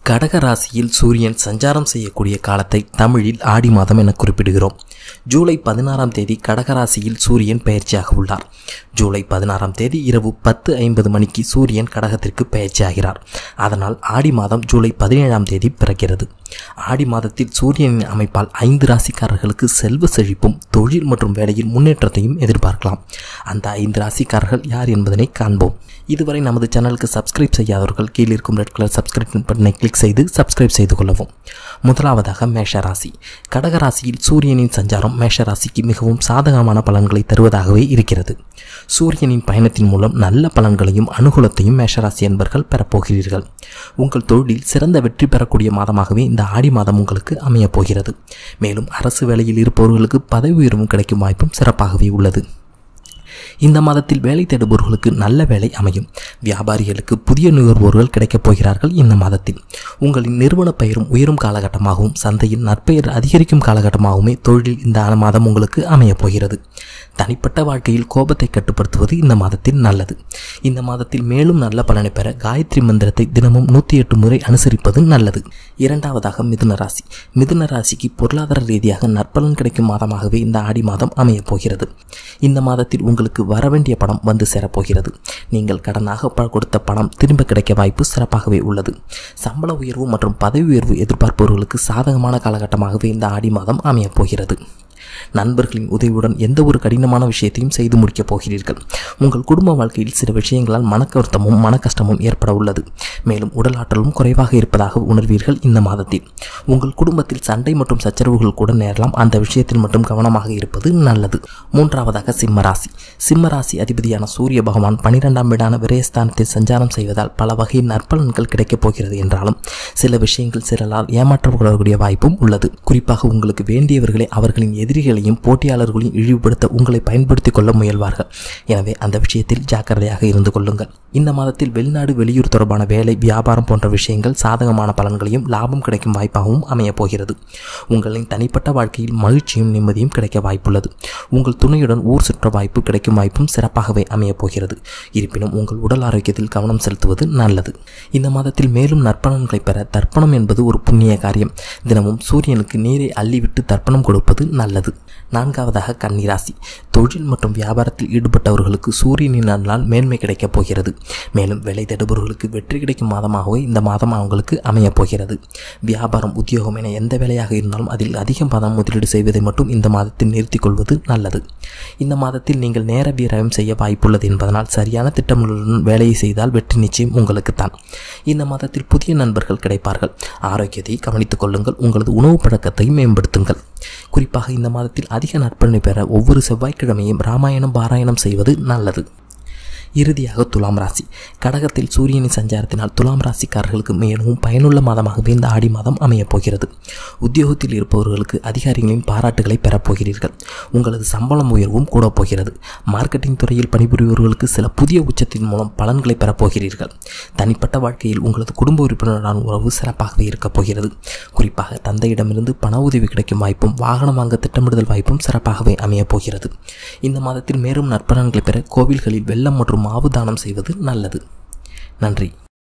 கடக ராசியில் சூரியன் சஞ்சாரம் செய்யக்கூடிய காலத்தை தமிழில் ஆடி மாதம் என குறிப்பிடுகிறோம் ஜூலை பதினாறாம் தேதி கடக ராசியில் சூரியன் பயிற்சியாக உள்ளார் ஜூலை பதினாறாம் தேதி இரவு பத்து ஐம்பது மணிக்கு சூரியன் கடகத்திற்கு பயிற்சியாகிறார் அதனால் ஆடி மாதம் ஜூலை பதினேழாம் தேதி பிறக்கிறது ஆடி மாதத்தில் சூரியனின் அமைப்பால் ஐந்து ராசிக்காரர்களுக்கு செல்வ செழிப்பும் தொழில் மற்றும் வேலையில் முன்னேற்றத்தையும் எதிர்பார்க்கலாம் அந்த ஐந்து ராசிக்காரர்கள் யார் என்பதனை காண்போம் இதுவரை நமது சேனலுக்கு சப்ஸ்கிரைப் செய்யாதவர்கள் கீழே இருக்கும் ரெட் கலர் சப்ஸ்கிரைப் பட்டனை கிளிக் செய்து சப்ஸ்கிரைப் செய்து கொள்ளவும் முதலாவதாக மேஷ ராசி கடக ராசியில் சூரியனின் சஞ்சாரம் மேஷ ராசிக்கு மிகவும் சாதகமான பலன்களை தருவதாகவே இருக்கிறது சூரியனின் பயணத்தின் மூலம் நல்ல பலன்களையும் அனுகூலத்தையும் மேஷராசி என்பர்கள் பெறப்போகிறீர்கள் உங்கள் தொழிலில் சிறந்த வெற்றி பெறக்கூடிய மாதமாகவே இந்த ஆடி மாதம் உங்களுக்கு அமையப் போகிறது மேலும் அரசு வேலையில் இருப்பவர்களுக்கு பதவி உயர்வும் கிடைக்கும் வாய்ப்பும் சிறப்பாகவே உள்ளது இந்த மாதத்தில் வேலை தேடுபவர்களுக்கு நல்ல வேலை அமையும் வியாபாரிகளுக்கு புதிய நுகர்வோர்கள் கிடைக்கப் போகிறார்கள் இந்த மாதத்தில் உங்களின் நிறுவன பெயரும் உயரும் காலகட்டமாகவும் சந்தையில் நற்பெயர் அதிகரிக்கும் காலகட்டமாகவுமே தொழிலில் இந்த மாதம் உங்களுக்கு அமையப் போகிறது தனிப்பட்ட வாழ்க்கையில் கோபத்தை கட்டுப்படுத்துவது இந்த மாதத்தில் நல்லது இந்த மாதத்தில் மேலும் நல்ல பலனை பெற காயத்ரி மந்திரத்தை தினமும் நூற்றி எட்டு முறை அனுசரிப்பது நல்லது இரண்டாவதாக மிதுன ராசி மிதுன ராசிக்கு பொருளாதார ரீதியாக நற்பலன் கிடைக்கும் மாதமாகவே இந்த ஆடி மாதம் அமையப் போகிறது இந்த மாதத்தில் உங்களுக்கு வரவேண்டிய பணம் வந்து சேரப்போகிறது நீங்கள் கடனாக ப- கொடுத்த பணம் திரும்ப கிடைக்க வாய்ப்பு சிறப்பாகவே உள்ளது சம்பள உயர்வு மற்றும் பதவி உயர்வு எதிர்பார்ப்பவர்களுக்கு சாதகமான காலகட்டமாகவே இந்த ஆடி மாதம் அமையப் போகிறது நண்பர்களின் உதவியுடன் எந்த ஒரு கடினமான விஷயத்தையும் செய்து முடிக்கப் போகிறீர்கள் உங்கள் குடும்ப வாழ்க்கையில் சில விஷயங்களால் மனக்கருத்தமும் மனக்கஷ்டமும் ஏற்பட உள்ளது மேலும் உடல் ஆற்றலும் குறைவாக இருப்பதாக உணர்வீர்கள் இந்த மாதத்தில் உங்கள் குடும்பத்தில் சண்டை மற்றும் சச்சரவுகள் கூட நேரலாம் அந்த விஷயத்தில் மட்டும் கவனமாக இருப்பது நல்லது மூன்றாவதாக சிம்மராசி சிம்மராசி அதிபதியான சூரிய பகவான் பனிரெண்டாம் வீடான விரயஸ்தானத்தில் சஞ்சாரம் செய்வதால் பல வகை நற்பலன்கள் கிடைக்கப் போகிறது என்றாலும் சில விஷயங்கள் சிலரால் ஏமாற்றப்படக்கூடிய வாய்ப்பும் உள்ளது குறிப்பாக உங்களுக்கு வேண்டியவர்களை அவர்களின் எதிரிகளையும் போட்டியாளர்களையும் இழிவுபடுத்த உங்களை பயன்படுத்திக் கொள்ள முயல்வார்கள் எனவே அந்த விஷயத்தில் ஜாக்கிரதையாக இருந்து கொள்ளுங்கள் இந்த மாதத்தில் வெளிநாடு வெளியூர் தொடர்பான வேலை வியாபாரம் போன்ற விஷயங்கள் சாதகமான பலன்களையும் லாபம் கிடைக்கும் வாய்ப்பாகவும் அமையப் போகிறது உங்களின் தனிப்பட்ட வாழ்க்கையில் மகிழ்ச்சியும் நிம்மதியும் கிடைக்க வாய்ப்புள்ளது உங்கள் துணையுடன் ஊர் சுற்ற வாய்ப்பு கிடைக்கும் வாய்ப்பும் சிறப்பாகவே அமையப் போகிறது இருப்பினும் உங்கள் உடல் ஆரோக்கியத்தில் கவனம் செலுத்துவது நல்லது இந்த மாதத்தில் மேலும் நற்பலன்களை பெற தர்ப்பணம் என்பது ஒரு புண்ணிய காரியம் தினமும் சூரியனுக்கு நீரை அள்ளிவிட்டு தர்ப்பணம் கொடுப்பது நல்லது நான்காவதாக கன்னிராசி தொழில் மற்றும் வியாபாரத்தில் ஈடுபட்டவர்களுக்கு சூரியனின் அருளால் மேன்மை கிடைக்கப் போகிறது மேலும் வேலை தேடுபவர்களுக்கு வெற்றி கிடைக்கும் மாதமாகவே இந்த மாதம் அவங்களுக்கு அமையப் போகிறது வியாபாரம் உத்தியோகம் என எந்த வேலையாக இருந்தாலும் அதில் அதிகம் பணம் முதலீடு செய்வதை மட்டும் இந்த மாதத்தில் நிறுத்திக் கொள்வது நல்லது இந்த மாதத்தில் நீங்கள் நேர விரயம் செய்ய வாய்ப்புள்ளது என்பதனால் சரியான திட்டமிடலுடன் வேலையை செய்தால் வெற்றி நிச்சயம் உங்களுக்குத்தான் இந்த மாதத்தில் புதிய நண்பர்கள் கிடைப்பார்கள் ஆரோக்கியத்தை கவனித்துக் கொள்ளுங்கள் உங்களது உணவு பழக்கத்தை மேம்படுத்துங்கள் குறிப்பாக இந்த மாதத்தில் அதிக நற்பலனை பெற ஒவ்வொரு செவ்வாய்க்கிழமையும் ராமாயணம் பாராயணம் செய்வது நல்லது இறுதியாக துலாம் ராசி கடகத்தில் சூரியனின் சஞ்சாரத்தினால் துலாம் ராசிக்காரர்களுக்கு மேலும் பயனுள்ள மாதமாகவே இந்த ஆடி மாதம் அமையப் போகிறது உத்தியோகத்தில் இருப்பவர்களுக்கு அதிகாரிகளின் பாராட்டுகளை பெறப்போகிறீர்கள் உங்களது சம்பளம் உயர்வும் கூட போகிறது மார்க்கெட்டிங் துறையில் பணிபுரிபவர்களுக்கு சில புதிய உச்சத்தின் மூலம் பலன்களை பெறப்போகிறீர்கள் தனிப்பட்ட வாழ்க்கையில் உங்களது குடும்ப உறுப்பினருடன் உறவு சிறப்பாகவே இருக்கப் போகிறது குறிப்பாக தந்தையிடமிருந்து பண உதவி கிடைக்கும் வாய்ப்பும் வாகனம் வாங்க திட்டமிடுதல் வாய்ப்பும் சிறப்பாகவே அமையப் போகிறது இந்த மாதத்தில் மேலும் நற்பலன்களை பெற கோவில்களில் வெள்ளம் மற்றும் மாவு தானம் செய்வது நல்லது நன்றி